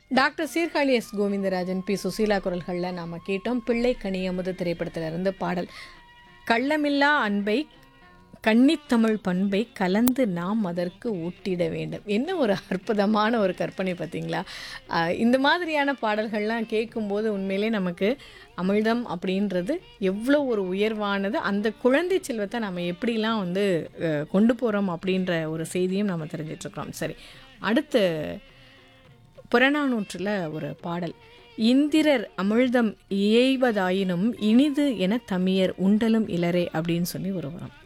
doctor Sirkazhi S Govindarajan P Susheela குரல்களில் நாம் கேட்டோம் பிள்ளை கனியமுது திரைப்படத்திலிருந்து பாடல் கள்ளமில்லா அன்பை கன்னித்தமிழ் பண்பை கலந்து நாம் அதற்கு ஊட்டிட வேண்டும் என்ன ஒரு அற்புதமான ஒரு கற்பனை பார்த்தீங்களா ஆஹ் இந்த மாதிரியான பாடல்கள்லாம் கேட்கும்போது உண்மையிலே நமக்கு அமிழ்தம் அப்படின்றது எவ்வளோ ஒரு உயர்வானது அந்த குழந்தை செல்வத்தை நம்ம எப்படிலாம் வந்து அஹ், கொண்டு போகிறோம் அப்படின்ற ஒரு செய்தியும் நம்ம தெரிஞ்சிட்ருக்கிறோம் சரி அடுத்து புறநானூற்றில் ஒரு பாடல் இந்திரர் அமிழ்தம் இயைவதாயினும் இனிது என தமியர் உண்டலும் இலரே அப்படின்னு சொல்லி ஒரு வரும்